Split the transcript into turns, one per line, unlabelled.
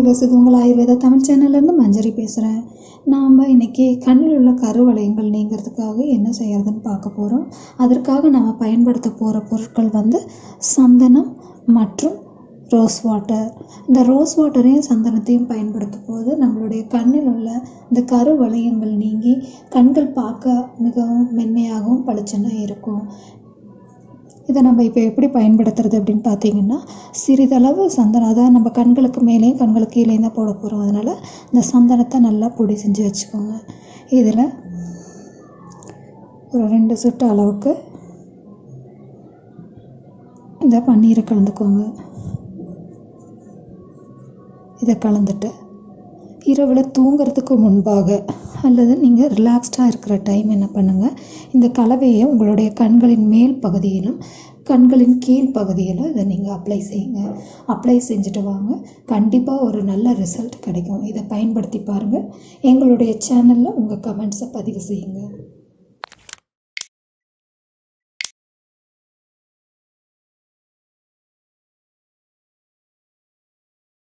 விவஸ் இது உங்கள் ஆயுர்வேதா தமிழ் சேனல்லேருந்து மஞ்சரி பேசுகிறேன் நாம் இன்றைக்கி கண்ணில் உள்ள கருவளையங்கள் நீங்கிறதுக்காக என்ன செய்கிறதுன்னு பார்க்க போகிறோம் அதற்காக நாம் பயன்படுத்த போகிற பொருட்கள் வந்து சந்தனம் மற்றும் ரோஸ் வாட்டர் இந்த ரோஸ் வாட்டரையும் சந்தனத்தையும் பயன்படுத்தும் போது நம்மளுடைய கண்ணில் உள்ள இந்த கருவளையங்கள் நீங்கி கண்கள் பார்க்க மிகவும் மென்மையாகவும் பளிச்சுன்னு இருக்கும் இதை நம்ம இப்போ எப்படி பயன்படுத்துறது அப்படின்னு பார்த்தீங்கன்னா சிறிதளவு சந்தனம் அதாவது நம்ம கண்களுக்கு மேலேயும் கண்களுக்கு கீழேயும் தான் போட போகிறோம் அதனால் இந்த சந்தனத்தை நல்லா பொடி செஞ்சு வச்சுக்கோங்க இதில் ஒரு ரெண்டு சொட்டு அளவுக்கு இந்த பன்னீரை கலந்துக்கோங்க இதை கலந்துட்டு இரவில் தூங்குறதுக்கு முன்பாக அல்லது நீங்கள் ரிலாக்ஸ்டாக இருக்கிற டைம் என்ன பண்ணுங்கள் இந்த கலவையை உங்களுடைய கண்களின் மேல் பகுதியிலும் கண்களின் கீழ் பகுதியிலும் இதை நீங்கள் அப்ளை செய்யுங்க அப்ளை செஞ்சுட்டு வாங்க கண்டிப்பாக ஒரு நல்ல ரிசல்ட் கிடைக்கும் இதை பயன்படுத்தி பாருங்கள் எங்களுடைய சேனலில் உங்கள் கமெண்ட்ஸை பதிவு செய்யுங்க